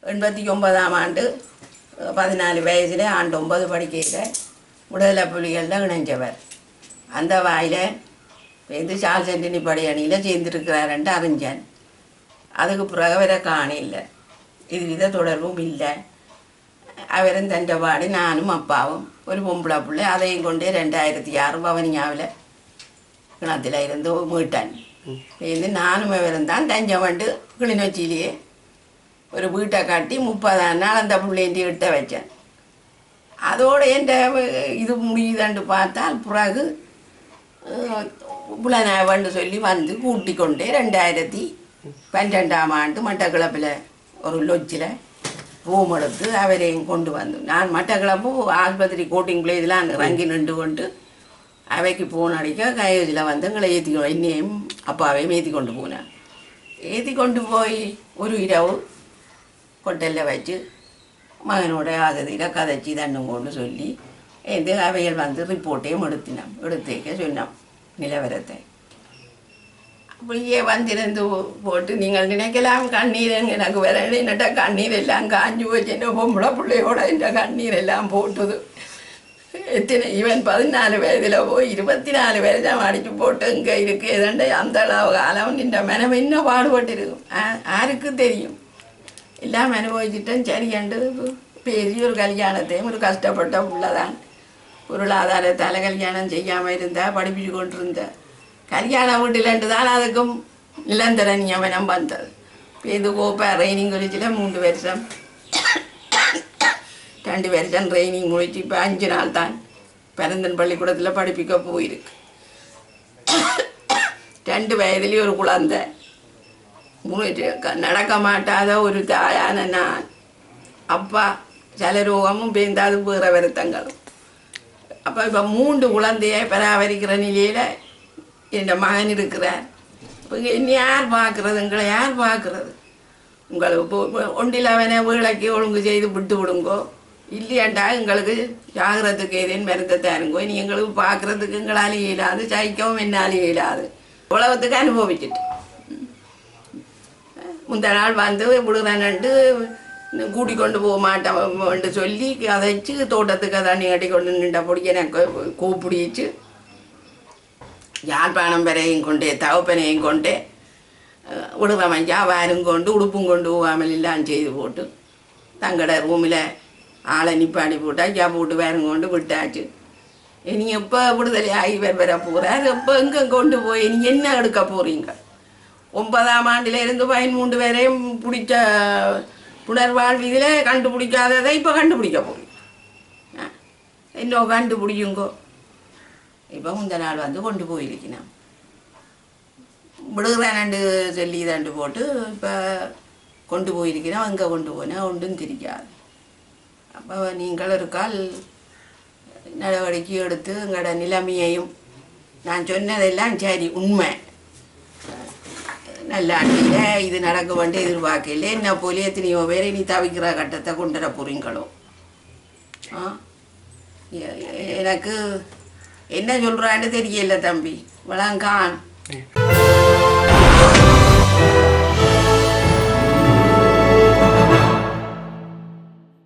எண்பத்தி ஒன்பதாம் ஆண்டு அஹ், பதினாலு வயசில் ஆண்டு ஒன்பது படிக்கையில் விடுதலை புலிகளில் இணைஞ்சவர் அந்த வாயில் வந்து சால் சென்டினி படை அணியில் சேர்ந்துருக்கிறாருன்ட்டு அறிஞ்சேன் அதுக்கு பிறகு அவரை காண இல்லை இது வித தொடர்பும் இல்லை அவரும் தൻ്റെ பாடு நானும் அப்பாவும் ஒரு பொம்பளை பிள்ளை அதையும் கொண்டு ரெண்டாயிரத்தி ஆறு பவனியாவில் கிணத்துல இருந்து மீட்டான் இருந்து நானும் அவரும் தான் தஞ்சமண்டு கிளிநொச்சியிலேயே ஒரு வீட்டை கட்டி முப்பதாம் நாள் அந்த பிள்ளைண்டி இட்ட வச்சேன் அதோட என்ற இது முடியுதாண்டு பார்த்தால் பிறகு புலனாவண்டு சொல்லி வந்து கூட்டி கொண்டே ரெண்டாயிரத்தி பன்னிரெண்டாம் ஆண்டு மட்டக்களப்பில் ஒரு லொட்ஜில் ரூம் எடுத்து அவரையும் கொண்டு வந்து நான் மட்டக்களப்பு ஆஸ்பத்திரி கோட்டிங் பிளேஸ்லாம் இறங்கி நின்று கொண்டு அவைக்கு போன் அடிக்க கையில் வந்து எங்களை ஏற்றி என்னையும் அப்பாவையும் ஏற்றி கொண்டு போனேன் ஏற்றி கொண்டு போய் ஒரு இரவு கொட்டலில் வச்சு மகனோட ஆகதியில் கதைச்சி தண்ணும் கொண்டு சொல்லி எந்த அவைகள் வந்து ரிப்போர்ட்டையும் எடுத்தினோம் எடுத்தேக்க சொன்னோம் நிலவரத்தை அப்படியே வந்திருந்து போட்டு நீங்கள் நினைக்கலாம் கண்ணீர் எனக்கு வேற என்னட்ட கண்ணீர் எல்லாம் காஞ்சி போச்சு என்ன பொம்பளை பிள்ளையோட இந்த கண்ணீர் எல்லாம் போட்டுது எத்தனை இவன் பதினாலு வயதில் போய் இருபத்தி நாலு வருஷம் அடிச்சு போட்டு இங்கே இருக்கு எதண்ட அந்த அளவு காலம் இந்த மனம் என்ன பாடுபட்டிருக்கும் ஆ- யாருக்கு தெரியும் எல்லாம் அனுபவிச்சுட்டேன் சரியாண்டு பேசி ஒரு கல்யாணத்தையும் ஒரு கஷ்டப்பட்ட புள்ளதான் பொருளாதாரத்தால் கல்யாணம் செய்யாமல் இருந்தா படிப்பிச்சு கொண்டிருந்த கல்யாண வீட்டிலண்டு தான் அதுக்கும் நிலந்தர நியமனம் வந்தது இது கோப்பை ட்ரைனிங் குறிச்சில் மூன்று வருஷம் ரெண்டு வருஷம் ட்ரைனிங் முடிச்சு இப்போ அஞ்சு நாள் தான் பெருந்தன் பள்ளிக்கூடத்தில் படிப்பிக்க போயிருக்கு ரெண்டு வயதுலேயும் ஒரு குழந்தை மூணு- க- நடக்க மாட்டாத ஒரு தாயான நான் அப்பா ஜலரோகமும் பேந்தாது வேற வருத்தங்களும் அப்போ இப்போ மூன்று குழந்தையை பராமரிக்கிற நிலையில் என் மகன் இருக்கிறார் இப்போ என்ன யார் பார்க்கறது எங்களை யார் பார்க்கறது உங்களுக்கு இப்போ இப்போ ஒன்றில் அவனை வீளைக்கு ஒழுங்கு செய்து விட்டு விடுங்கோ இல்லையாண்டா எங்களுக்கு ஜாகிரத்துக்கு ஏதேன்னு மருந்தை தருங்கோ நீ எங்களுக்கு பார்க்கறதுக்கு எங்களால் இயலாது சைக்கவும் என்னாலும் இயலாது உலகத்துக்கு அனுபவிச்சுட்டு முந்த நாள் வந்து விடுறேன்ட்டு கூட்டி கொண்டு போக மாட்டேன் சொல்லி கதைச்சு தோட்டத்துக்கு தண்ணி கட்டி கொண்டு நின்ற பொடிக்க எனக்கு கூப்பிடிச்சு யாழ்ப்பாணம் வரையும் கொண்டே தவப்பனையும் கொண்டே விடுறவன் வாரும் கொண்டு உடுப்பும் கொண்டு போகாமல் எல்லாம் செய்து போட்டு தங்கட ரூமில் ஆளை நிப்பாடி போட்டு ஐயா போட்டு வேறும் கொண்டு விட்டாச்சு இனி எப்போ விடுதலை ஆகி வேறு வர போகிறார் எப்போ எங்கே கொண்டு போய் நீ என்ன எடுக்க போகிறீங்க ஒன்பதாம் ஆண்டுல இருந்து பதிமூன்று வரையும் பிடிச்ச புனர்வாழ்வு இதில் கண்டுபிடிக்காததை இப்போ கண்டுபிடிக்க போறீங்க ஆ, இன்னும் கண்டுபிடிக்குங்கோ இப்போ முந்த நாள் வந்து கொண்டு போயிருக்கணும் விடுகிறேன்னு சொல்லி தண்டு போட்டு இப்போ கொண்டு போயிருக்கிறோம் அங்கே கொண்டு போனேன் ஒன்றும் தெரியாது அப்போ நீங்கள் ஒரு கால் நடவடிக்கை எடுத்து எங்களோட நிலைமையையும் நான் சொன்னதெல்லாம் சரி உண்மை நல்ல அண்ணியில் இது நடக்க வேண்டிய எதிர்பார்க்கல என்ன போல எத்தனையோ பேரை நீ தவிக்கிற கட்டத்தை கொண்டு வர போறீங்களோ ஆ எ- எ- எனக்கு என்ன சொல்கிறான்னு தெரியல தம்பி வளங்கான்